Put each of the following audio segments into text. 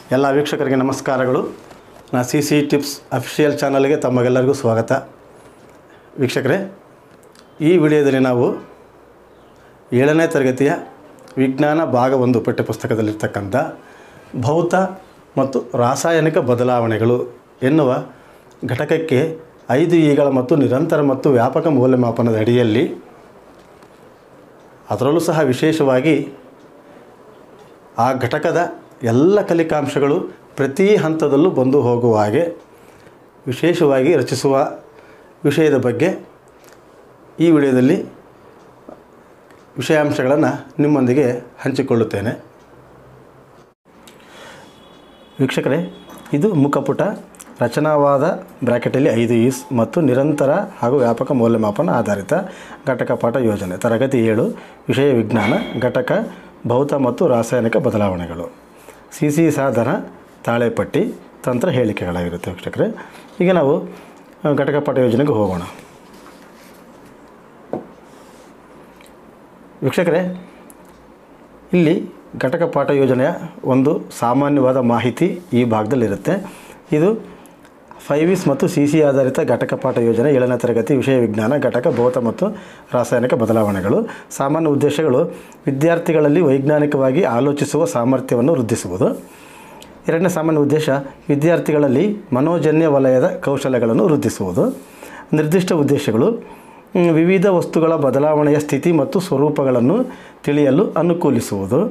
ಎಲ್ಲ ವೀಕ್ಷಕರಿಗೆ ನಮಸ್ಕಾರಗಳು ನಾ ಸಿ ಸಿ ಟಿಪ್ಸ್ ಅಫಿಷಿಯಲ್ ಚಾನಲ್ಗೆ ತಮಗೆಲ್ಲರಿಗೂ ಸ್ವಾಗತ ವೀಕ್ಷಕರೇ ಈ ವಿಡಿಯೋದಲ್ಲಿ ನಾವು ಏಳನೇ ತರಗತಿಯ ವಿಜ್ಞಾನ ಭಾಗ ಒಂದು ಪಠ್ಯಪುಸ್ತಕದಲ್ಲಿರ್ತಕ್ಕಂಥ ಭೌತ ಮತ್ತು ರಾಸಾಯನಿಕ ಬದಲಾವಣೆಗಳು ಎನ್ನುವ ಘಟಕಕ್ಕೆ ಐದು ಈಗಳ ಮತ್ತು ನಿರಂತರ ಮತ್ತು ವ್ಯಾಪಕ ಮೌಲ್ಯಮಾಪನದ ಅಡಿಯಲ್ಲಿ ಅದರಲ್ಲೂ ಸಹ ವಿಶೇಷವಾಗಿ ಆ ಘಟಕದ ಎಲ್ಲ ಕಲಿಕಾಂಶಗಳು ಪ್ರತಿ ಹಂತದಲ್ಲೂ ಬಂದು ಹೋಗುವ ಹಾಗೆ ವಿಶೇಷವಾಗಿ ರಚಿಸುವ ವಿಷಯದ ಬಗ್ಗೆ ಈ ವಿಡಿಯೋದಲ್ಲಿ ವಿಷಯಾಂಶಗಳನ್ನು ನಿಮ್ಮೊಂದಿಗೆ ಹಂಚಿಕೊಳ್ಳುತ್ತೇನೆ ವೀಕ್ಷಕರೇ ಇದು ಮುಖಪುಟ ರಚನಾವಾದ ಬ್ರ್ಯಾಕೆಟಲ್ಲಿ ಐದು ಈಸ್ ಮತ್ತು ನಿರಂತರ ಹಾಗೂ ವ್ಯಾಪಕ ಮೌಲ್ಯಮಾಪನ ಆಧಾರಿತ ಘಟಕ ಪಾಠ ಯೋಜನೆ ತರಗತಿ ಏಳು ವಿಷಯ ವಿಜ್ಞಾನ ಘಟಕ ಭೌತ ಮತ್ತು ರಾಸಾಯನಿಕ ಬದಲಾವಣೆಗಳು ಸಿ ಸಿ ಸಾಧನ ತಾಳೆಪಟ್ಟಿ ತಂತ್ರ ಹೇಳಿಕೆಗಳಾಗಿರುತ್ತೆ ವೀಕ್ಷಕರೇ ಈಗ ನಾವು ಆ, ಘಟಕ ಪಾಠ ಯೋಜನೆಗೆ ಹೋಗೋಣ ವೀಕ್ಷಕರೇ ಇಲ್ಲಿ ಘಟಕ ಪಾಠ ಯೋಜನೆಯ ಒಂದು ಸಾಮಾನ್ಯವಾದ ಮಾಹಿತಿ ಈ ಭಾಗದಲ್ಲಿರುತ್ತೆ ಇದು ಫೈವ್ ಇಸ್ ಮತ್ತು ಸಿ ಸಿ ಆಧಾರಿತ ಘಟಕ ಪಾಠ ಯೋಜನೆ ಏಳನೇ ತರಗತಿ ವಿಷಯ ವಿಜ್ಞಾನ ಘಟಕ ಭೌತ ಮತ್ತು ರಾಸಾಯನಿಕ ಬದಲಾವಣೆಗಳು ಸಾಮಾನ್ಯ ಉದ್ದೇಶಗಳು ವಿದ್ಯಾರ್ಥಿಗಳಲ್ಲಿ ವೈಜ್ಞಾನಿಕವಾಗಿ ಆಲೋಚಿಸುವ ಸಾಮರ್ಥ್ಯವನ್ನು ವೃದ್ಧಿಸುವುದು ಎರಡನೇ ಸಾಮಾನ್ಯ ಉದ್ದೇಶ ವಿದ್ಯಾರ್ಥಿಗಳಲ್ಲಿ ಮನೋಜನ್ಯ ವಲಯದ ಕೌಶಲ್ಯಗಳನ್ನು ವೃದ್ಧಿಸುವುದು ನಿರ್ದಿಷ್ಟ ಉದ್ದೇಶಗಳು ಮ್, ವಿವಿಧ ವಸ್ತುಗಳ ಬದಲಾವಣೆಯ ಸ್ಥಿತಿ ಮತ್ತು ಸ್ವರೂಪಗಳನ್ನು ತಿಳಿಯಲು ಅನುಕೂಲಿಸುವುದು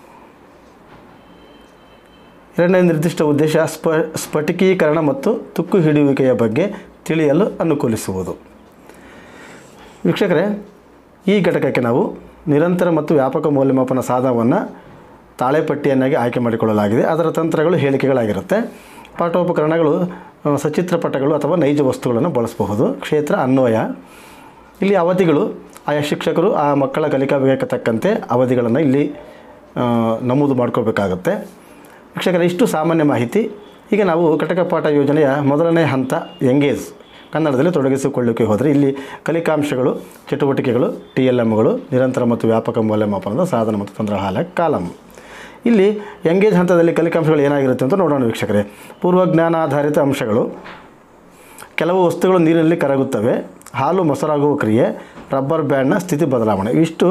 ಎರಡನೇ ನಿರ್ದಿಷ್ಟ ಉದ್ದೇಶ ಸ್ಪ ಸ್ಫಟಿಕೀಕರಣ ಮತ್ತು ತುಕ್ಕು ಹಿಡಿಯುವಿಕೆಯ ಬಗ್ಗೆ ತಿಳಿಯಲು ಅನುಕೂಲಿಸುವುದು ವೀಕ್ಷಕರೇ ಈ ಘಟಕಕ್ಕೆ ನಾವು ನಿರಂತರ ಮತ್ತು ವ್ಯಾಪಕ ಮೌಲ್ಯಮಾಪನ ಸಾಧನವನ್ನು ತಾಳೆಪಟ್ಟಿಯನ್ನಾಗಿ ಆಯ್ಕೆ ಮಾಡಿಕೊಳ್ಳಲಾಗಿದೆ ಅದರ ತಂತ್ರಗಳು ಹೇಳಿಕೆಗಳಾಗಿರುತ್ತೆ ಪಾಠೋಪಕರಣಗಳು ಆ, ಸಚಿತ್ರ ಪಟಗಳು ಅಥವಾ ನೈಜ ವಸ್ತುಗಳನ್ನು ಬಳಸಬಹುದು ಕ್ಷೇತ್ರ ಅನ್ವಯ ಇಲ್ಲಿ ಅವಧಿಗಳು ಆಯಾ ಶಿಕ್ಷಕರು ಆ ಮಕ್ಕಳ ಕಲಿಕಾ ವೇಗಕ್ಕೆ ತಕ್ಕಂತೆ ಅವಧಿಗಳನ್ನು ಇಲ್ಲಿ ಆ, ನಮೂದು ಮಾಡ್ಕೋಬೇಕಾಗುತ್ತೆ ವೀಕ್ಷಕರ ಇಷ್ಟು ಸಾಮಾನ್ಯ ಮಾಹಿತಿ ಈಗ ನಾವು ಘಟಕ ಪಾಠ ಯೋಜನೆಯ ಮೊದಲನೇ ಹಂತ ಎಂಗೇಜ್ ಕನ್ನಡದಲ್ಲಿ ತೊಡಗಿಸಿಕೊಳ್ಳಿಕ್ಕೆ ಹೋದರೆ ಇಲ್ಲಿ ಕಲಿಕಾಂಶಗಳು ಚಟುವಟಿಕೆಗಳು ಟಿ ಎಲ್ ಎಮ್ಗಳು ನಿರಂತರ ಮತ್ತು ವ್ಯಾಪಕ ಮೌಲ್ಯಮಾಪನದ ಸಾಧನ ಮತ್ತು ತಂತ್ರ ಹಾಲ ಕಾಲಮ್ ಇಲ್ಲಿ ಎಂಗೇಜ್ ಹಂತದಲ್ಲಿ ಕಲಿಕಾಂಶಗಳು ಏನಾಗಿರುತ್ತೆ ಅಂತ ನೋಡೋಣ ವೀಕ್ಷಕರೇ ಪೂರ್ವಜ್ಞಾನಾಧಾರಿತ ಅಂಶಗಳು ಕೆಲವು ವಸ್ತುಗಳು ನೀರಿನಲ್ಲಿ ಕರಗುತ್ತವೆ ಹಾಲು ಮೊಸರಾಗುವ ಕ್ರಿಯೆ ರಬ್ಬರ್ ಬ್ಯಾಂಡ್ನ ಸ್ಥಿತಿ ಬದಲಾವಣೆ ಇಷ್ಟು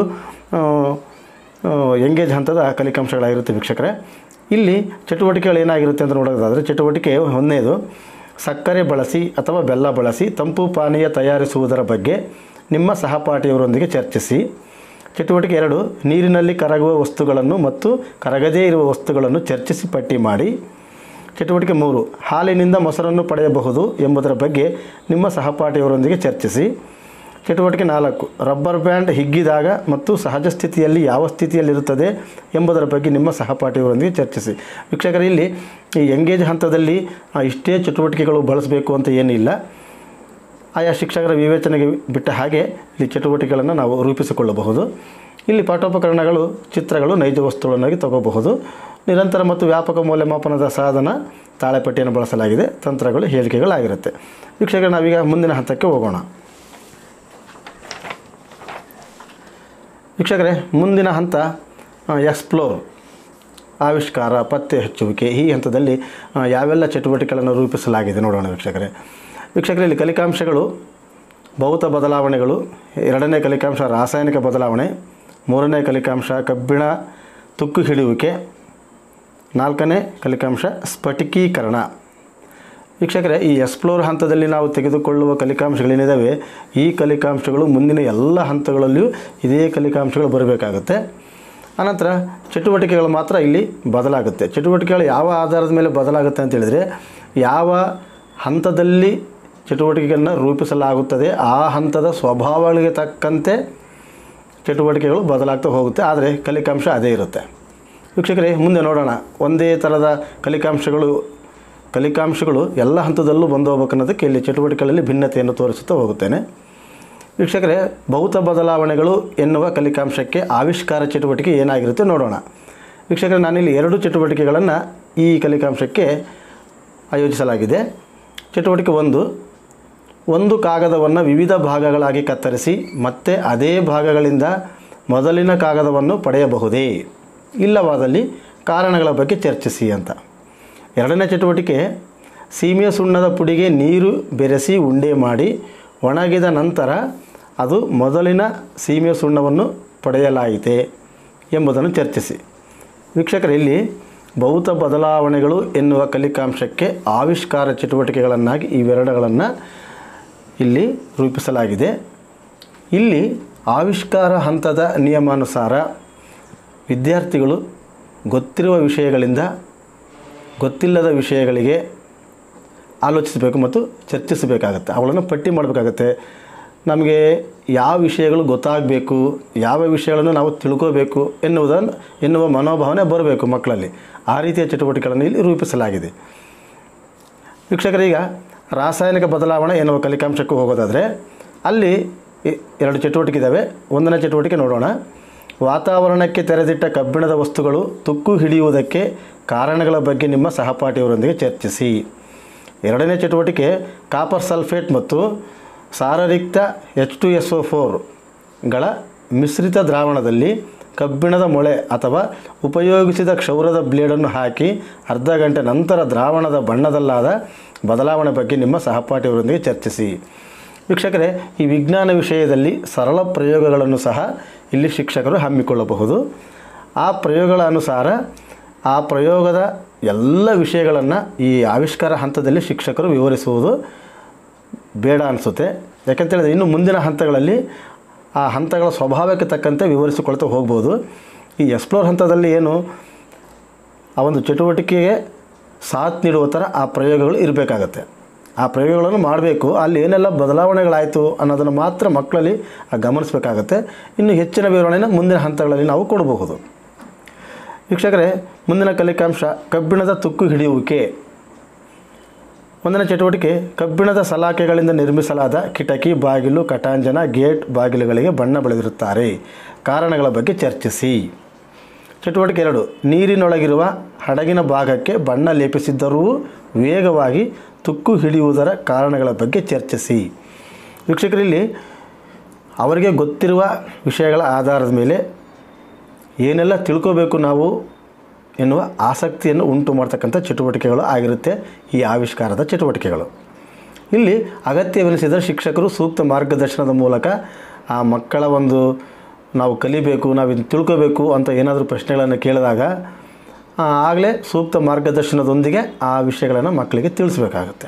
ಎಂಗೇಜ್ ಹಂತದ ಕಲಿಕಾಂಶಗಳಾಗಿರುತ್ತೆ ವೀಕ್ಷಕರೇ ಇಲ್ಲಿ ಚಟುವಟಿಕೆಗಳು ಏನಾಗಿರುತ್ತೆ ಅಂತ ನೋಡೋದಾದರೆ ಚಟುವಟಿಕೆ ಒಂದನೇದು ಸಕ್ಕರೆ ಬಳಸಿ ಅಥವಾ ಬೆಲ್ಲ ಬಳಸಿ ತಂಪು ಪಾನೀಯ ತಯಾರಿಸುವುದರ ಬಗ್ಗೆ ನಿಮ್ಮ ಸಹಪಾಠಿಯವರೊಂದಿಗೆ ಚರ್ಚಿಸಿ ಚಟುವಟಿಕೆ ಎರಡು ನೀರಿನಲ್ಲಿ ಕರಗುವ ವಸ್ತುಗಳನ್ನು ಮತ್ತು ಕರಗದೇ ಇರುವ ವಸ್ತುಗಳನ್ನು ಚರ್ಚಿಸಿ ಪಟ್ಟಿ ಮಾಡಿ ಚಟುವಟಿಕೆ ಮೂರು ಹಾಲಿನಿಂದ ಮೊಸರನ್ನು ಪಡೆಯಬಹುದು ಎಂಬುದರ ಬಗ್ಗೆ ನಿಮ್ಮ ಸಹಪಾಠಿಯವರೊಂದಿಗೆ ಚರ್ಚಿಸಿ ಚಟುವಟಿಕೆ ನಾಲ್ಕು ರಬ್ಬರ್ ಬ್ಯಾಂಡ್ ಹಿಗ್ಗಿದಾಗ ಮತ್ತು ಸಹಜ ಸ್ಥಿತಿಯಲ್ಲಿ ಯಾವ ಸ್ಥಿತಿಯಲ್ಲಿರುತ್ತದೆ ಎಂಬುದರ ಬಗ್ಗೆ ನಿಮ್ಮ ಸಹಪಾಠಿಯವರೊಂದಿಗೆ ಚರ್ಚಿಸಿ ವೀಕ್ಷಕರ ಇಲ್ಲಿ ಈ ಎಂಗೇಜ್ ಹಂತದಲ್ಲಿ ಆ, ಇಷ್ಟೇ ಚಟುವಟಿಕೆಗಳು ಬಳಸಬೇಕು ಅಂತ ಏನಿಲ್ಲ ಆಯಾ ಶಿಕ್ಷಕರ ವಿವೇಚನೆಗೆ ಬಿಟ್ಟ ಹಾಗೆ ಇಲ್ಲಿ ಚಟುವಟಿಕೆಗಳನ್ನು ನಾವು ರೂಪಿಸಿಕೊಳ್ಳಬಹುದು ಇಲ್ಲಿ ಪಾಠೋಪಕರಣಗಳು ಚಿತ್ರಗಳು ನೈಜ ವಸ್ತುಗಳನ್ನಾಗಿ ತಗೋಬಹುದು ನಿರಂತರ ಮತ್ತು ವ್ಯಾಪಕ ಮೌಲ್ಯಮಾಪನದ ಸಾಧನ ತಾಳೆಪಟ್ಟಿಯನ್ನು ಬಳಸಲಾಗಿದೆ ತಂತ್ರಗಳು ಹೇಳಿಕೆಗಳಾಗಿರುತ್ತೆ ವೀಕ್ಷಕರು ನಾವೀಗ ಮುಂದಿನ ಹಂತಕ್ಕೆ ಹೋಗೋಣ ವೀಕ್ಷಕರೇ ಮುಂದಿನ ಹಂತ ಎಕ್ಸ್ಪ್ಲೋರ್ ಆವಿಷ್ಕಾರ ಪತ್ತೆ ಹಚ್ಚುವಿಕೆ ಈ ಹಂತದಲ್ಲಿ ಆ, ಯಾವೆಲ್ಲ ಚಟುವಟಿಕೆಗಳನ್ನು ರೂಪಿಸಲಾಗಿದೆ ನೋಡೋಣ ವೀಕ್ಷಕರೇ ವೀಕ್ಷಕರೇ ಇಲ್ಲಿ ಕಲಿಕಾಂಶಗಳು ಭೌತ ಬದಲಾವಣೆಗಳು ಎರಡನೇ ಕಲಿಕಾಂಶ ರಾಸಾಯನಿಕ ಬದಲಾವಣೆ ಮೂರನೇ ಕಲಿಕಾಂಶ ಕಬ್ಬಿಣ ತುಕ್ಕು ಹಿಡಿಯುವಿಕೆ ನಾಲ್ಕನೇ ಕಲಿಕಾಂಶ ಸ್ಫಟಿಕೀಕರಣ ವೀಕ್ಷಕರೇ ಈ ಎಕ್ಸ್ಪ್ಲೋರ್ ಹಂತದಲ್ಲಿ ನಾವು ತೆಗೆದುಕೊಳ್ಳುವ ಕಲಿಕಾಂಶಗಳೇನಿದ್ದಾವೆ ಈ ಕಲಿಕಾಂಶಗಳು ಮುಂದಿನ ಎಲ್ಲ ಹಂತಗಳಲ್ಲಿಯೂ ಇದೇ ಕಲಿಕಾಂಶಗಳು ಬರಬೇಕಾಗುತ್ತೆ ಅನಂತರ ಚಟುವಟಿಕೆಗಳು ಮಾತ್ರ ಇಲ್ಲಿ ಬದಲಾಗುತ್ತೆ ಚಟುವಟಿಕೆಗಳು ಯಾವ ಆಧಾರದ ಮೇಲೆ ಬದಲಾಗುತ್ತೆ ಅಂತ ಹೇಳಿದರೆ ಯಾವ ಹಂತದಲ್ಲಿ ಚಟುವಟಿಕೆಗಳನ್ನು ರೂಪಿಸಲಾಗುತ್ತದೆ ಆ ಹಂತದ ಸ್ವಭಾವಗಳಿಗೆ ತಕ್ಕಂತೆ ಚಟುವಟಿಕೆಗಳು ಬದಲಾಗ್ತಾ ಹೋಗುತ್ತೆ ಆದರೆ ಕಲಿಕಾಂಶ ಅದೇ ಇರುತ್ತೆ ವೀಕ್ಷಕರೇ ಮುಂದೆ ನೋಡೋಣ ಒಂದೇ ಥರದ ಕಲಿಕಾಂಶಗಳು ಕಲಿಕಾಂಶಗಳು ಎಲ್ಲ ಹಂತದಲ್ಲೂ ಬಂದು ಹೋಗ್ಬೇಕನ್ನೋದಕ್ಕೆ ಇಲ್ಲಿ ಚಟುವಟಿಕೆಗಳಲ್ಲಿ ಭಿನ್ನತೆಯನ್ನು ತೋರಿಸುತ್ತಾ ಹೋಗುತ್ತೇನೆ ವೀಕ್ಷಕರೇ ಭೌತ ಬದಲಾವಣೆಗಳು ಎನ್ನುವ ಕಲಿಕಾಂಶಕ್ಕೆ ಆವಿಷ್ಕಾರ ಚಟುವಟಿಕೆ ಏನಾಗಿರುತ್ತೆ ನೋಡೋಣ ವೀಕ್ಷಕರೇ ನಾನಿಲ್ಲಿ ಎರಡು ಚಟುವಟಿಕೆಗಳನ್ನು ಈ ಕಲಿಕಾಂಶಕ್ಕೆ ಆಯೋಜಿಸಲಾಗಿದೆ ಚಟುವಟಿಕೆ ಒಂದು ಒಂದು ಕಾಗದವನ್ನು ವಿವಿಧ ಭಾಗಗಳಾಗಿ ಕತ್ತರಿಸಿ ಮತ್ತೆ ಅದೇ ಭಾಗಗಳಿಂದ ಮೊದಲಿನ ಕಾಗದವನ್ನು ಪಡೆಯಬಹುದೇ ಇಲ್ಲವಾದಲ್ಲಿ ಕಾರಣಗಳ ಬಗ್ಗೆ ಚರ್ಚಿಸಿ ಅಂತ ಎರಡನೇ ಚಟುವಟಿಕೆ ಸೀಮೆ ಸುಣ್ಣದ ಪುಡಿಗೆ ನೀರು ಬೆರೆಸಿ ಉಂಡೆ ಮಾಡಿ ಒಣಗಿದ ನಂತರ ಅದು ಮೊದಲಿನ ಸೀಮೆ ಸುಣ್ಣವನ್ನು ಪಡೆಯಲಾಯಿತೆ ಎಂಬುದನ್ನು ಚರ್ಚಿಸಿ ವೀಕ್ಷಕರು ಇಲ್ಲಿ ಭೌತ ಬದಲಾವಣೆಗಳು ಎನ್ನುವ ಕಲಿಕಾಂಶಕ್ಕೆ ಆವಿಷ್ಕಾರ ಚಟುವಟಿಕೆಗಳನ್ನಾಗಿ ಇವೆರಡುಗಳನ್ನು ಇಲ್ಲಿ ರೂಪಿಸಲಾಗಿದೆ ಇಲ್ಲಿ ಆವಿಷ್ಕಾರ ಹಂತದ ನಿಯಮಾನುಸಾರ ವಿದ್ಯಾರ್ಥಿಗಳು ಗೊತ್ತಿರುವ ವಿಷಯಗಳಿಂದ ಗೊತ್ತಿಲ್ಲದ ವಿಷಯಗಳಿಗೆ ಆಲೋಚಿಸಬೇಕು ಮತ್ತು ಚರ್ಚಿಸಬೇಕಾಗತ್ತೆ ಅವುಗಳನ್ನು ಪಟ್ಟಿ ಮಾಡಬೇಕಾಗತ್ತೆ ನಮಗೆ ಯಾವ ವಿಷಯಗಳು ಗೊತ್ತಾಗಬೇಕು ಯಾವ ವಿಷಯಗಳನ್ನು ನಾವು ತಿಳ್ಕೋಬೇಕು ಎನ್ನುವುದನ್ನು ಎನ್ನುವ ಮನೋಭಾವನೆ ಬರಬೇಕು ಮಕ್ಕಳಲ್ಲಿ ಆ ರೀತಿಯ ಚಟುವಟಿಕೆಗಳನ್ನು ಇಲ್ಲಿ ರೂಪಿಸಲಾಗಿದೆ ವೀಕ್ಷಕರೀಗ ರಾಸಾಯನಿಕ ಬದಲಾವಣೆ ಎನ್ನುವ ಕಲಿಕಾಂಶಕ್ಕೆ ಹೋಗೋದಾದರೆ ಅಲ್ಲಿ ಎ- ಎರಡು ಚಟುವಟಿಕೆ ಇದ್ದಾವೆ ಒಂದನೇ ಚಟುವಟಿಕೆ ನೋಡೋಣ ವಾತಾವರಣಕ್ಕೆ ತೆರೆದಿಟ್ಟ ಕಬ್ಬಿಣದ ವಸ್ತುಗಳು ತುಕ್ಕು ಹಿಡಿಯುವುದಕ್ಕೆ ಕಾರಣಗಳ ಬಗ್ಗೆ ನಿಮ್ಮ ಸಹಪಾಠಿಯವರೊಂದಿಗೆ ಚರ್ಚಿಸಿ ಎರಡನೇ ಚಟುವಟಿಕೆ ಕಾಪರ್ ಸಲ್ಫೇಟ್ ಮತ್ತು ಸಾರರಿಕ್ತ ಎಚ್ ಟು ಎಸ್ ಒ ಫೋರ್ಗಳ ಮಿಶ್ರಿತ ದ್ರಾವಣದಲ್ಲಿ ಕಬ್ಬಿಣದ ಮೊಳೆ ಅಥವಾ ಉಪಯೋಗಿಸಿದ ಕ್ಷೌರದ ಬ್ಲೇಡನ್ನು ಹಾಕಿ ಅರ್ಧ ಗಂಟೆ ನಂತರ ದ್ರಾವಣದ ಬಣ್ಣದಲ್ಲಾದ ಬದಲಾವಣೆ ಬಗ್ಗೆ ನಿಮ್ಮ ಸಹಪಾಠಿಯವರೊಂದಿಗೆ ಚರ್ಚಿಸಿ ವೀಕ್ಷಕರೇ ಈ ವಿಜ್ಞಾನ ವಿಷಯದಲ್ಲಿ ಸರಳ ಪ್ರಯೋಗಗಳನ್ನು ಸಹ ಇಲ್ಲಿ ಶಿಕ್ಷಕರು ಹಮ್ಮಿಕೊಳ್ಳಬಹುದು ಆ ಪ್ರಯೋಗಗಳ ಅನುಸಾರ ಆ ಪ್ರಯೋಗದ ಎಲ್ಲ ವಿಷಯಗಳನ್ನು ಈ ಆವಿಷ್ಕಾರ ಹಂತದಲ್ಲಿ ಶಿಕ್ಷಕರು ವಿವರಿಸುವುದು ಬೇಡ ಅನಿಸುತ್ತೆ ಯಾಕಂತೇಳಿದ್ರೆ ಇನ್ನು ಮುಂದಿನ ಹಂತಗಳಲ್ಲಿ ಆ ಹಂತಗಳ ಸ್ವಭಾವಕ್ಕೆ ತಕ್ಕಂತೆ ವಿವರಿಸಿಕೊಳ್ತಾ ಹೋಗ್ಬೋದು ಈ ಎಕ್ಸ್ಪ್ಲೋರ್ ಹಂತದಲ್ಲಿ ಏನು ಆ ಒಂದು ಚಟುವಟಿಕೆಗೆ ಸಾಥ್ ನೀಡುವ ಥರ ಆ ಪ್ರಯೋಗಗಳು ಇರಬೇಕಾಗತ್ತೆ ಆ ಪ್ರಯೋಗಗಳನ್ನು ಮಾಡಬೇಕು ಅಲ್ಲಿ ಏನೆಲ್ಲ ಬದಲಾವಣೆಗಳಾಯಿತು ಅನ್ನೋದನ್ನು ಮಾತ್ರ ಮಕ್ಕಳಲ್ಲಿ ಗಮನಿಸಬೇಕಾಗತ್ತೆ ಇನ್ನು ಹೆಚ್ಚಿನ ವಿವರಣೆನ ಮುಂದಿನ ಹಂತಗಳಲ್ಲಿ ನಾವು ಕೊಡಬಹುದು ವೀಕ್ಷಕರೇ ಮುಂದಿನ ಕಲಿಕಾಂಶ ಕಬ್ಬಿಣದ ತುಕ್ಕು ಹಿಡಿಯುವಿಕೆ ಒಂದನೇ ಚಟುವಟಿಕೆ ಕಬ್ಬಿಣದ ಸಲಾಕೆಗಳಿಂದ ನಿರ್ಮಿಸಲಾದ ಕಿಟಕಿ ಬಾಗಿಲು ಕಟಾಂಜನ ಗೇಟ್ ಬಾಗಿಲುಗಳಿಗೆ ಬಣ್ಣ ಬಳಿದಿರುತ್ತಾರೆ ಕಾರಣಗಳ ಬಗ್ಗೆ ಚರ್ಚಿಸಿ ಚಟುವಟಿಕೆ ಎರಡು ನೀರಿನೊಳಗಿರುವ ಹಡಗಿನ ಭಾಗಕ್ಕೆ ಬಣ್ಣ ಲೇಪಿಸಿದ್ದರೂ ವೇಗವಾಗಿ ತುಕ್ಕು ಹಿಡಿಯುವುದರ ಕಾರಣಗಳ ಬಗ್ಗೆ ಚರ್ಚಿಸಿ ವೀಕ್ಷಕರಲ್ಲಿ ಅವರಿಗೆ ಗೊತ್ತಿರುವ ವಿಷಯಗಳ ಆಧಾರದ ಮೇಲೆ ಏನೆಲ್ಲ ತಿಳ್ಕೋಬೇಕು ನಾವು ಎನ್ನುವ ಆಸಕ್ತಿಯನ್ನು ಉಂಟು ಮಾಡ್ತಕ್ಕಂಥ ಚಟುವಟಿಕೆಗಳು ಆಗಿರುತ್ತೆ ಈ ಆವಿಷ್ಕಾರದ ಚಟುವಟಿಕೆಗಳು ಇಲ್ಲಿ ಅಗತ್ಯವೆನಿಸಿದರೆ ಶಿಕ್ಷಕರು ಸೂಕ್ತ ಮಾರ್ಗದರ್ಶನದ ಮೂಲಕ ಆ ಮಕ್ಕಳ ಒಂದು ನಾವು ಕಲಿಬೇಕು ನಾವು ಇದನ್ನು ತಿಳ್ಕೋಬೇಕು ಅಂತ ಏನಾದರೂ ಪ್ರಶ್ನೆಗಳನ್ನು ಕೇಳಿದಾಗ ಆಗಲೇ ಸೂಕ್ತ ಮಾರ್ಗದರ್ಶನದೊಂದಿಗೆ ಆ ವಿಷಯಗಳನ್ನು ಮಕ್ಕಳಿಗೆ ತಿಳಿಸ್ಬೇಕಾಗುತ್ತೆ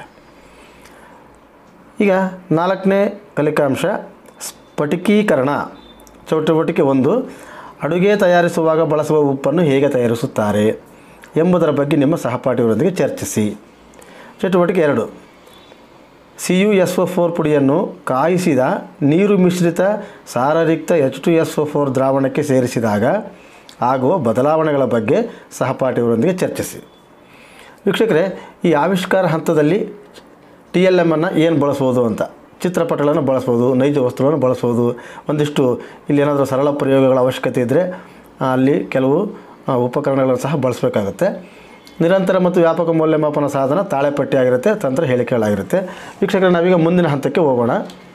ಈಗ ನಾಲ್ಕನೇ ಕಲಿಕಾಂಶ ಸ್ಫಟಿಕೀಕರಣ ಚಟುವಟಿಕೆ ಒಂದು ಅಡುಗೆ ತಯಾರಿಸುವಾಗ ಬಳಸುವ ಉಪ್ಪನ್ನು ಹೇಗೆ ತಯಾರಿಸುತ್ತಾರೆ ಎಂಬುದರ ಬಗ್ಗೆ ನಿಮ್ಮ ಸಹಪಾಠಿಯವರೊಂದಿಗೆ ಚರ್ಚಿಸಿ ಚಟುವಟಿಕೆ ಎರಡು C U S O four ಪುಡಿಯನ್ನು ಕಾಯಿಸಿದ ನೀರು ಮಿಶ್ರಿತ ಸಾರರಿಕ್ತ H two S O four ದ್ರಾವಣಕ್ಕೆ ಸೇರಿಸಿದಾಗ ಆಗುವ ಬದಲಾವಣೆಗಳ ಬಗ್ಗೆ ಸಹಪಾಠಿಯವರೊಂದಿಗೆ ಚರ್ಚಿಸಿ ವೀಕ್ಷಕರೇ ಈ ಆವಿಷ್ಕಾರ ಹಂತದಲ್ಲಿ ಟಿ ಎಲ್ ಎಮ್ಮನ್ನು ಏನು ಬಳಸ್ಬೋದು ಅಂತ ಚಿತ್ರಪಟಗಳನ್ನು ಬಳಸ್ಬೋದು ನೈಜ ವಸ್ತುಗಳನ್ನು ಬಳಸ್ಬೋದು ಒಂದಿಷ್ಟು ಇಲ್ಲಿ ಏನಾದರೂ ಸರಳ ಪ್ರಯೋಗಗಳ ಅವಶ್ಯಕತೆ ಇದ್ದರೆ ಅಲ್ಲಿ ಕೆಲವು ಆ, ಉಪಕರಣಗಳನ್ನು ಸಹ ಬಳಸಬೇಕಾಗುತ್ತೆ ನಿರಂತರ ಮತ್ತು ವ್ಯಾಪಕ ಮೌಲ್ಯಮಾಪನ ಸಾಧನ ತಾಳೆಪಟ್ಟಿ ಆಗಿರುತ್ತೆ ತಂತ್ರ ಹೇಳಿಕೆಗಳಾಗಿರುತ್ತೆ ವೀಕ್ಷಕರೇ ನಾವೀಗ ಮುಂದಿನ ಹಂತಕ್ಕೆ ಹೋಗೋಣ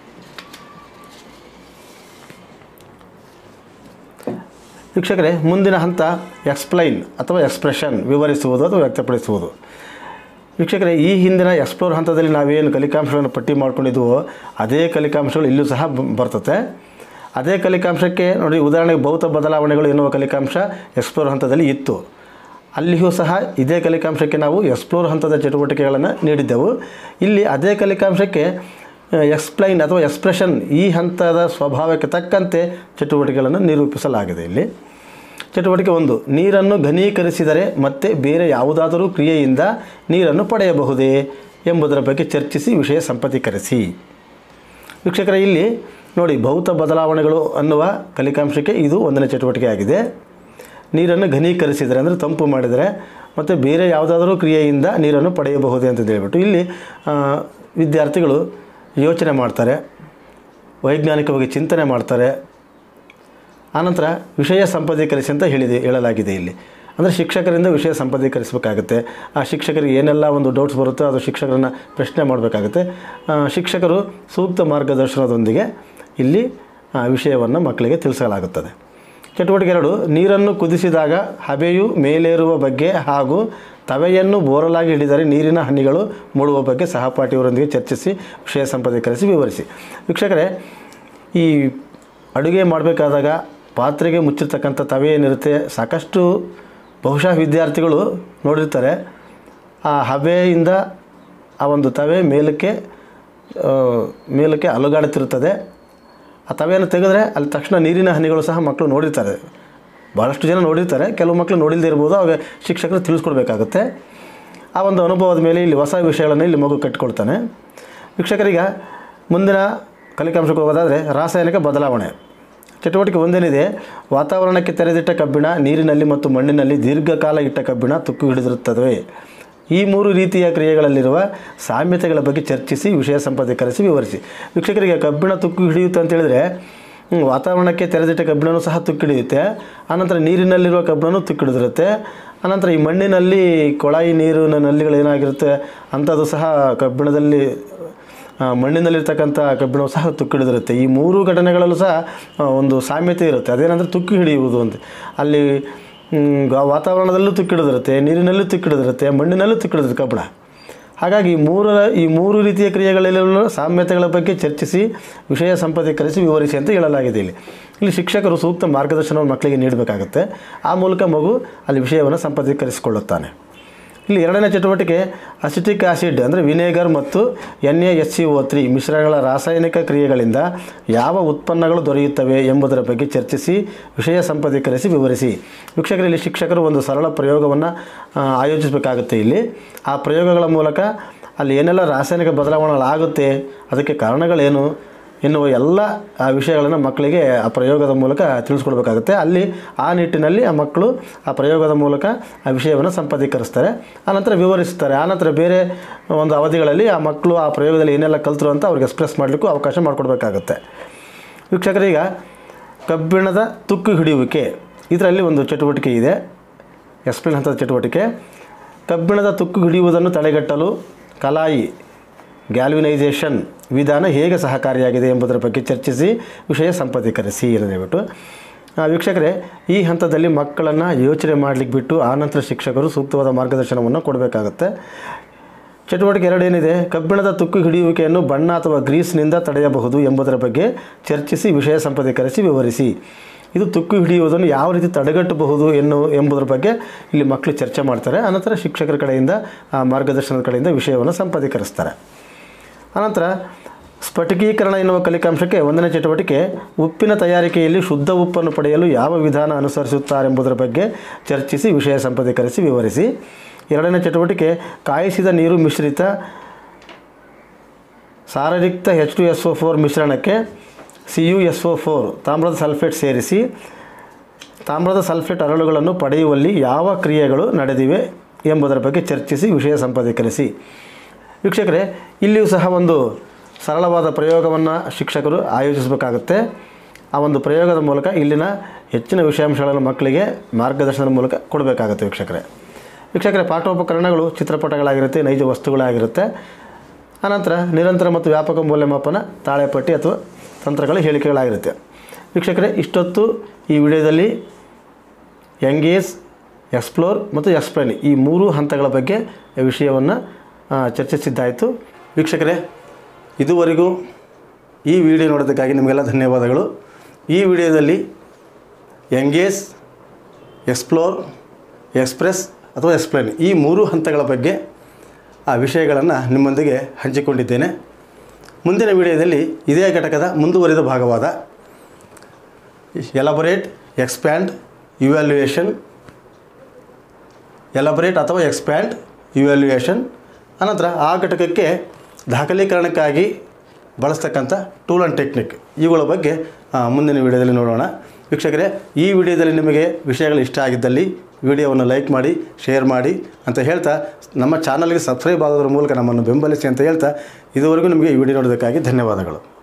ವೀಕ್ಷಕರೇ ಮುಂದಿನ ಹಂತ ಎಕ್ಸ್ಪ್ಲೈನ್ ಅಥವಾ ಎಕ್ಸ್ಪ್ರೆಷನ್ ವಿವರಿಸುವುದು ಅಥವಾ ವ್ಯಕ್ತಪಡಿಸುವುದು ವೀಕ್ಷಕರೇ ಈ ಹಿಂದಿನ ಎಕ್ಸ್ಪ್ಲೋರ್ ಹಂತದಲ್ಲಿ ನಾವೇನು ಕಲಿಕಾಂಶಗಳನ್ನು ಪಟ್ಟಿ ಮಾಡ್ಕೊಂಡಿದ್ವೋ ಅದೇ ಕಲಿಕಾಂಶಗಳು ಇಲ್ಲೂ ಸಹ ಬ- ಬರ್ತತೆ ಅದೇ ಕಲಿಕಾಂಶಕ್ಕೆ ನೋಡಿ ಉದಾಹರಣೆಗೆ ಭೌತ ಬದಲಾವಣೆಗಳು ಎನ್ನುವ ಕಲಿಕಾಂಶ ಎಕ್ಸ್ಪ್ಲೋರ್ ಹಂತದಲ್ಲಿ ಇತ್ತು ಅಲ್ಲಿಯೂ ಸಹ ಇದೇ ಕಲಿಕಾಂಶಕ್ಕೆ ನಾವು ಎಕ್ಸ್ಪ್ಲೋರ್ ಹಂತದ ಚಟುವಟಿಕೆಗಳನ್ನು ನೀಡಿದ್ದೆವು ಇಲ್ಲಿ ಅದೇ ಕಲಿಕಾಂಶಕ್ಕೆ ಎಕ್ಸ್ಪ್ಲೈನ್ ಅಥವಾ ಎಕ್ಸ್ಪ್ರೆಷನ್ ಈ ಹಂತದ ಸ್ವಭಾವಕ್ಕೆ ತಕ್ಕಂತೆ ಚಟುವಟಿಕೆಗಳನ್ನು ನಿರೂಪಿಸಲಾಗಿದೆ ಇಲ್ಲಿ ಚಟುವಟಿಕೆ ಒಂದು ನೀರನ್ನು ಘನೀಕರಿಸಿದರೆ ಮತ್ತೆ ಬೇರೆ ಯಾವುದಾದರೂ ಕ್ರಿಯೆಯಿಂದ ನೀರನ್ನು ಪಡೆಯಬಹುದೇ ಎಂಬುದರ ಬಗ್ಗೆ ಚರ್ಚಿಸಿ ವಿಷಯ ಸಂಪದೀಕರಿಸಿ ವೀಕ್ಷಕರ ಇಲ್ಲಿ ನೋಡಿ ಭೌತ ಬದಲಾವಣೆಗಳು ಅನ್ನುವ ಕಲಿಕಾಂಶಕ್ಕೆ ಇದು ಒಂದನೇ ಚಟುವಟಿಕೆ ಆಗಿದೆ ನೀರನ್ನು ಘನೀಕರಿಸಿದರೆ ಅಂದರೆ ತಂಪು ಮಾಡಿದರೆ ಮತ್ತು ಬೇರೆ ಯಾವುದಾದರೂ ಕ್ರಿಯೆಯಿಂದ ನೀರನ್ನು ಪಡೆಯಬಹುದೇ ಅಂತ ಹೇಳ್ಬಿಟ್ಟು ಇಲ್ಲಿ ಆ, ವಿದ್ಯಾರ್ಥಿಗಳು ಯೋಚನೆ ಮಾಡ್ತಾರೆ ವೈಜ್ಞಾನಿಕವಾಗಿ ಚಿಂತನೆ ಮಾಡ್ತಾರೆ ಆನಂತರ ವಿಷಯ ಸಂಪದೀಕರಿಸಿ ಅಂತ ಹೇಳಿದೆ ಹೇಳಲಾಗಿದೆ ಇಲ್ಲಿ ಅಂದರೆ ಶಿಕ್ಷಕರಿಂದ ವಿಷಯ ಸಂಪದೀಕರಿಸಬೇಕಾಗುತ್ತೆ ಆ ಶಿಕ್ಷಕರಿಗೆ ಏನೆಲ್ಲ ಒಂದು ಡೌಟ್ಸ್ ಬರುತ್ತೋ ಅದು ಶಿಕ್ಷಕರನ್ನು ಪ್ರಶ್ನೆ ಮಾಡಬೇಕಾಗುತ್ತೆ ಆ, ಶಿಕ್ಷಕರು ಸೂಕ್ತ ಮಾರ್ಗದರ್ಶನದೊಂದಿಗೆ ಇಲ್ಲಿ ಆ ವಿಷಯವನ್ನು ಮಕ್ಕಳಿಗೆ ತಿಳಿಸಲಾಗುತ್ತದೆ ಚಟುವಟಿಕೆ ಎರಡು ನೀರನ್ನು ಕುದಿಸಿದಾಗ ಹಬೆಯು ಮೇಲೇರುವ ಬಗ್ಗೆ ಹಾಗೂ ತವೆಯನ್ನು ಬೋರಲಾಗಿ ಹಿಡಿದರೆ ನೀರಿನ ಹನಿಗಳು ಮೂಡುವ ಬಗ್ಗೆ ಸಹಪಾಠಿಯವರೊಂದಿಗೆ ಚರ್ಚಿಸಿ ವಿಷಯ ಸಂಪಾದಕರಿಸಿ ವಿವರಿಸಿ ವೀಕ್ಷಕರೇ ಈ ಅಡುಗೆ ಮಾಡಬೇಕಾದಾಗ ಪಾತ್ರೆಗೆ ಮುಚ್ಚಿರ್ತಕ್ಕಂಥ ತವೆ ಏನಿರುತ್ತೆ ಸಾಕಷ್ಟು ಬಹುಶಃ ವಿದ್ಯಾರ್ಥಿಗಳು ನೋಡಿರ್ತಾರೆ ಆ ಹಬೆಯಿಂದ ಆ ಒಂದು ತವೆ ಮೇಲಕ್ಕೆ ಆ, ಮೇಲಕ್ಕೆ ಅಲುಗಾಡುತ್ತಿರುತ್ತದೆ ಆ ತವೆಯನ್ನು ತೆಗೆದ್ರೆ ಅಲ್ಲಿ ತಕ್ಷಣ ನೀರಿನ ಹನಿಗಳು ಸಹ ಮಕ್ಕಳು ನೋಡಿರ್ತಾರೆ ಭಾಳಷ್ಟು ಜನ ನೋಡಿರ್ತಾರೆ ಕೆಲವು ಮಕ್ಕಳು ನೋಡಿಲ್ಲದೆ ಇರ್ಬೋದು ಅವಾಗ ಶಿಕ್ಷಕರು ತಿಳಿಸ್ಕೊಡ್ಬೇಕಾಗುತ್ತೆ ಆ ಒಂದು ಅನುಭವದ ಮೇಲೆ ಇಲ್ಲಿ ಹೊಸ ವಿಷಯಗಳನ್ನು ಇಲ್ಲಿ ಮಗು ಕಟ್ಟಿಕೊಳ್ತಾನೆ ವೀಕ್ಷಕರೀಗ ಮುಂದಿನ ಕಲಿಕಾಂಶಕ್ಕೆ ಹೋಗೋದಾದರೆ ರಾಸಾಯನಿಕ ಬದಲಾವಣೆ ಚಟುವಟಿಕೆ ಒಂದೇನಿದೆ ವಾತಾವರಣಕ್ಕೆ ತೆರೆದಿಟ್ಟ ಕಬ್ಬಿಣ ನೀರಿನಲ್ಲಿ ಮತ್ತು ಮಣ್ಣಿನಲ್ಲಿ ದೀರ್ಘಕಾಲ ಇಟ್ಟ ಕಬ್ಬಿಣ ತುಕ್ಕು ಹಿಡಿದಿರುತ್ತವೆ ಈ ಮೂರು ರೀತಿಯ ಕ್ರಿಯೆಗಳಲ್ಲಿರುವ ಸಾಮ್ಯತೆಗಳ ಬಗ್ಗೆ ಚರ್ಚಿಸಿ ವಿಷಯ ಸಂಪಾದಕರಿಸಿ ವಿವರಿಸಿ ವೀಕ್ಷಕರಿಗೆ ಕಬ್ಬಿಣ ತುಕ್ಕು ಹಿಡಿಯುತ್ತೆ ಅಂತ ಹೇಳಿದ್ರೆ ಹ್ಮ್, ವಾತಾವರಣಕ್ಕೆ ತೆರೆದಿಟ್ಟ ಕಬ್ಬಿಣನೂ ಸಹ ತುಕ್ಕು ಹಿಡಿಯುತ್ತೆ ಆನಂತರ ನೀರಿನಲ್ಲಿರುವ ಕಬ್ಬಿಣನೂ ತುಕ್ಕು ಹಿಡಿದಿರುತ್ತೆ ಆನಂತರ ಈ ಮಣ್ಣಿನಲ್ಲಿ ಕೊಳಾಯಿ ನೀರಿನ ನಲ್ಲಿಗಳು ಏನಾಗಿರುತ್ತೆ ಅಂಥದ್ದು ಸಹ ಕಬ್ಬಿಣದಲ್ಲಿ ಆ, ಮಣ್ಣಿನಲ್ಲಿರ್ತಕ್ಕಂಥ ಕಬ್ಬಿಣವು ಸಹ ತುಕ್ಕು ಹಿಡಿದಿರುತ್ತೆ ಈ ಮೂರು ಘಟನೆಗಳಲ್ಲೂ ಸಹ ಆ, ಒಂದು ಸಾಮ್ಯತೆ ಇರುತ್ತೆ ಅದೇನಂದರೆ ತುಕ್ಕು ಹಿಡಿಯುವುದು ಅಂತ ಅಲ್ಲಿ ಮ್, ಗ- ವಾತಾವರಣದಲ್ಲೂ ತುಕ್ಕು ಹಿಡಿದಿರುತ್ತೆ ನೀರಿನಲ್ಲೂ ತುಕ್ಕು ಹಿಡಿದಿರುತ್ತೆ ಮಣ್ಣಿನಲ್ಲೂ ತುಕ್ಕು ಹಿಡಿದಿರುತ್ತೆ ಕಬ್ಬಿಣ ಹಾಗಾಗಿ ಈ ಮೂರ ಈ ಮೂರು ರೀತಿಯ ಕ್ರಿಯೆಗಳಲ್ಲಿರುವ ಸಾಮ್ಯತೆಗಳ ಬಗ್ಗೆ ಚರ್ಚಿಸಿ ವಿಷಯ ಸಂಪಾದಕರಿಸಿ ವಿವರಿಸಿ ಅಂತ ಹೇಳಲಾಗಿದೆ ಇಲ್ಲಿ ಇಲ್ಲಿ ಶಿಕ್ಷಕರು ಸೂಕ್ತ ಮಾರ್ಗದರ್ಶನವನ್ನು ಮಕ್ಕಳಿಗೆ ನೀಡಬೇಕಾಗುತ್ತೆ ಆ ಮೂಲಕ ಮಗು ಅಲ್ಲಿ ವಿಷಯವನ್ನು ಸಂಪಾದಕರಿಸಿಕೊಳ್ಳುತ್ತಾನೆ ಇಲ್ಲಿ ಎರಡನೇ ಚಟುವಟಿಕೆ ಅಸಿಟಿಕ್ ಆಸಿಡ್ ಅಂದರೆ ವಿನೇಗರ್ ಮತ್ತು N A S C O three ಮಿಶ್ರಗಳ ರಾಸಾಯನಿಕ ಕ್ರಿಯೆಗಳಿಂದ ಯಾವ ಉತ್ಪನ್ನಗಳು ದೊರೆಯುತ್ತವೆ ಎಂಬುದರ ಬಗ್ಗೆ ಚರ್ಚಿಸಿ ವಿಷಯ ಸಂಪಾದಕರಿಸಿ ವಿವರಿಸಿ ವೀಕ್ಷಕರಲ್ಲಿ ಶಿಕ್ಷಕರು ಒಂದು ಸರಳ ಪ್ರಯೋಗವನ್ನು ಆ, ಆಯೋಜಿಸಬೇಕಾಗುತ್ತೆ ಇಲ್ಲಿ ಆ ಪ್ರಯೋಗಗಳ ಮೂಲಕ ಅಲ್ಲಿ ಏನೆಲ್ಲ ರಾಸಾಯನಿಕ ಬದಲಾವಣೆಗಳಾಗುತ್ತೆ ಅದಕ್ಕೆ ಕಾರಣಗಳೇನು ಎನ್ನುವ ಎಲ್ಲ ಆ ವಿಷಯಗಳನ್ನು ಮಕ್ಕಳಿಗೆ ಆ ಪ್ರಯೋಗದ ಮೂಲಕ ತಿಳಿಸ್ಕೊಡ್ಬೇಕಾಗುತ್ತೆ ಅಲ್ಲಿ ಆ ನಿಟ್ಟಿನಲ್ಲಿ ಆ ಮಕ್ಕಳು ಆ ಪ್ರಯೋಗದ ಮೂಲಕ ಆ ವಿಷಯವನ್ನು ಸಂಪಾದೀಕರಿಸ್ತಾರೆ ಆನಂತರ ವಿವರಿಸ್ತಾರೆ ಆನಂತರ ಬೇರೆ ಒಂದು ಅವಧಿಗಳಲ್ಲಿ ಆ ಮಕ್ಕಳು ಆ ಪ್ರಯೋಗದಲ್ಲಿ ಏನೆಲ್ಲ ಕಲ್ತರು ಅಂತ ಅವ್ರಿಗೆ ಎಕ್ಸ್ಪ್ರೆಸ್ ಮಾಡಲಿಕ್ಕೂ ಅವಕಾಶ ಮಾಡಿಕೊಡ್ಬೇಕಾಗುತ್ತೆ ವೀಕ್ಷಕರೀಗ ಕಬ್ಬಿಣದ ತುಕ್ಕು ಹಿಡಿಯುವಿಕೆ ಇದರಲ್ಲಿ ಒಂದು ಚಟುವಟಿಕೆ ಇದೆ ಎಕ್ಸ್ಪ್ಲೇನ್ ಹಂತದ ಚಟುವಟಿಕೆ ಕಬ್ಬಿಣದ ತುಕ್ಕು ಹಿಡಿಯುವುದನ್ನು ತಡೆಗಟ್ಟಲು ಕಲಾಯಿ ಗ್ಯಾಲ್ವಿನೈಸೇಷನ್ ವಿಧಾನ ಹೇಗೆ ಸಹಕಾರಿಯಾಗಿದೆ ಎಂಬುದರ ಬಗ್ಗೆ ಚರ್ಚಿಸಿ ವಿಷಯ ಸಂಪಾದಕರಿಸಿ ಎಂದು ಹೇಳ್ಬಿಟ್ಟು ಆ, ವೀಕ್ಷಕರೇ ಈ ಹಂತದಲ್ಲಿ ಮಕ್ಕಳನ್ನು ಯೋಚನೆ ಮಾಡಲಿಕ್ಕೆ ಬಿಟ್ಟು ಆನಂತರ ಶಿಕ್ಷಕರು ಸೂಕ್ತವಾದ ಮಾರ್ಗದರ್ಶನವನ್ನು ಕೊಡಬೇಕಾಗುತ್ತೆ ಚಟುವಟಿಕೆ ಎರಡೇನಿದೆ ಕಬ್ಬಿಣದ ತುಕ್ಕು ಹಿಡಿಯುವಿಕೆಯನ್ನು ಬಣ್ಣ ಅಥವಾ ಗ್ರೀಸ್ನಿಂದ ತಡೆಯಬಹುದು ಎಂಬುದರ ಬಗ್ಗೆ ಚರ್ಚಿಸಿ ವಿಷಯ ಸಂಪಾದಕರಿಸಿ ವಿವರಿಸಿ ಇದು ತುಕ್ಕು ಹಿಡಿಯುವುದನ್ನು ಯಾವ ರೀತಿ ತಡೆಗಟ್ಟಬಹುದು ಎನ್ನು ಎಂಬುದರ ಬಗ್ಗೆ ಇಲ್ಲಿ ಮಕ್ಕಳು ಚರ್ಚೆ ಮಾಡ್ತಾರೆ ಅನಂತರ ಶಿಕ್ಷಕರ ಕಡೆಯಿಂದ ಆ ಮಾರ್ಗದರ್ಶನದ ಕಡೆಯಿಂದ ವಿಷಯವನ್ನು ಸಂಪಾದಕರಿಸ್ತಾರೆ ಅನಂತರ ಸ್ಫಟಿಕೀಕರಣ ಎನ್ನುವ ಕಲಿಕಾಂಶಕ್ಕೆ ಒಂದನೇ ಚಟುವಟಿಕೆ ಉಪ್ಪಿನ ತಯಾರಿಕೆಯಲ್ಲಿ ಶುದ್ಧ ಉಪ್ಪನ್ನು ಪಡೆಯಲು ಯಾವ ವಿಧಾನ ಅನುಸರಿಸುತ್ತಾರೆಂಬುದರ ಬಗ್ಗೆ ಚರ್ಚಿಸಿ ವಿಷಯ ಸಂಪಾದಕರಿಸಿ ವಿವರಿಸಿ ಎರಡನೇ ಚಟುವಟಿಕೆ ಕಾಯಿಸಿದ ನೀರು ಮಿಶ್ರಿತ ಸಾರರಿಕ್ತ H two S O four ಮಿಶ್ರಣಕ್ಕೆ C U S O four ತಾಮ್ರದ ಸಲ್ಫೇಟ್ ಸೇರಿಸಿ ತಾಮ್ರದ ಸಲ್ಫೇಟ್ ಅರಳುಗಳನ್ನು ಪಡೆಯುವಲ್ಲಿ ಯಾವ ಕ್ರಿಯೆಗಳು ನಡೆದಿವೆ ಎಂಬುದರ ಬಗ್ಗೆ ಚರ್ಚಿಸಿ ವಿಷಯ ಸಂಪಾದಕರಿಸಿ ವೀಕ್ಷಕರೇ ಇಲ್ಲಿಯೂ ಸಹ ಒಂದು ಸರಳವಾದ ಪ್ರಯೋಗವನ್ನು ಶಿಕ್ಷಕರು ಆಯೋಜಿಸಬೇಕಾಗುತ್ತೆ ಆ ಒಂದು ಪ್ರಯೋಗದ ಮೂಲಕ ಇಲ್ಲಿನ ಹೆಚ್ಚಿನ ವಿಷಯಾಂಶಗಳನ್ನು ಮಕ್ಕಳಿಗೆ ಮಾರ್ಗದರ್ಶನದ ಮೂಲಕ ಕೊಡಬೇಕಾಗುತ್ತೆ ವೀಕ್ಷಕರೇ ವೀಕ್ಷಕರೇ ಪಾಠೋಪಕರಣಗಳು ಚಿತ್ರಪಟಗಳಾಗಿರುತ್ತೆ ನೈಜ ವಸ್ತುಗಳಾಗಿರುತ್ತೆ ಅನಂತರ ನಿರಂತರ ಮತ್ತು ವ್ಯಾಪಕ ಮೌಲ್ಯಮಾಪನ ತಾಳೆಪಟ್ಟಿ ಅಥವಾ ತಂತ್ರಗಳ ಹೇಳಿಕೆಗಳಾಗಿರುತ್ತೆ ವೀಕ್ಷಕರೇ ಇಷ್ಟೊತ್ತು ಈ ವಿಡಿಯೋದಲ್ಲಿ ಎಂಗೇಜ್ ಎಕ್ಸ್ಪ್ಲೋರ್ ಮತ್ತು ಎಕ್ಸ್ಪ್ಲೇನ್ ಈ ಮೂರು ಹಂತಗಳ ಬಗ್ಗೆ ವಿಷಯವನ್ನು ಚರ್ಚಿಸಿದ್ದಾಯಿತು ವೀಕ್ಷಕರೇ ಇದುವರೆಗೂ ಈ ವಿಡಿಯೋ ನೋಡೋದಕ್ಕಾಗಿ ನಿಮಗೆಲ್ಲ ಧನ್ಯವಾದಗಳು ಈ ವಿಡಿಯೋದಲ್ಲಿ ಎಂಗೇಜ್ ಎಕ್ಸ್ಪ್ಲೋರ್ ಎಕ್ಸ್ಪ್ರೆಸ್ ಅಥವಾ ಎಕ್ಸ್ಪ್ಲೇನ್ ಈ ಮೂರು ಹಂತಗಳ ಬಗ್ಗೆ ಆ ವಿಷಯಗಳನ್ನು ನಿಮ್ಮೊಂದಿಗೆ ಹಂಚಿಕೊಂಡಿದ್ದೇನೆ ಮುಂದಿನ ವಿಡಿಯೋದಲ್ಲಿ ಇದೇ ಘಟಕದ ಮುಂದುವರಿದ ಭಾಗವಾದ ಎಲಬೊರೇಟ್ ಎಕ್ಸ್ಪ್ಯಾಂಡ್ ಇವ್ಯಾಲ್ಯೂಯೇಷನ್ ಎಲಬೊರೇಟ್ ಅಥವಾ ಎಕ್ಸ್ಪ್ಯಾಂಡ್ ಇವ್ಯಾಲ್ಯೂಯೇಷನ್ ಅನಂತರ ಆ ಘಟಕಕ್ಕೆ ದಾಖಲೀಕರಣಕ್ಕಾಗಿ ಬಳಸ್ತಕ್ಕಂಥ ಟೂಲ್ ಆ್ಯಂಡ್ ಟೆಕ್ನಿಕ್ ಇವುಗಳ ಬಗ್ಗೆ ಆ, ಮುಂದಿನ ವಿಡಿಯೋದಲ್ಲಿ ನೋಡೋಣ ವೀಕ್ಷಕರೇ ಈ ವಿಡಿಯೋದಲ್ಲಿ ನಿಮಗೆ ವಿಷಯಗಳು ಇಷ್ಟ ಆಗಿದ್ದಲ್ಲಿ ವಿಡಿಯೋವನ್ನು ಲೈಕ್ ಮಾಡಿ ಶೇರ್ ಮಾಡಿ ಅಂತ ಹೇಳ್ತಾ ನಮ್ಮ ಚಾನಲ್ಗೆ ಸಬ್ಸ್ಕ್ರೈಬ್ ಆಗೋದ್ರ ಮೂಲಕ ನಮ್ಮನ್ನು ಬೆಂಬಲಿಸಿ ಅಂತ ಹೇಳ್ತಾ ಇದುವರೆಗೂ ನಿಮಗೆ ಈ ವಿಡಿಯೋ ನೋಡೋದಕ್ಕಾಗಿ ಧನ್ಯವಾದಗಳು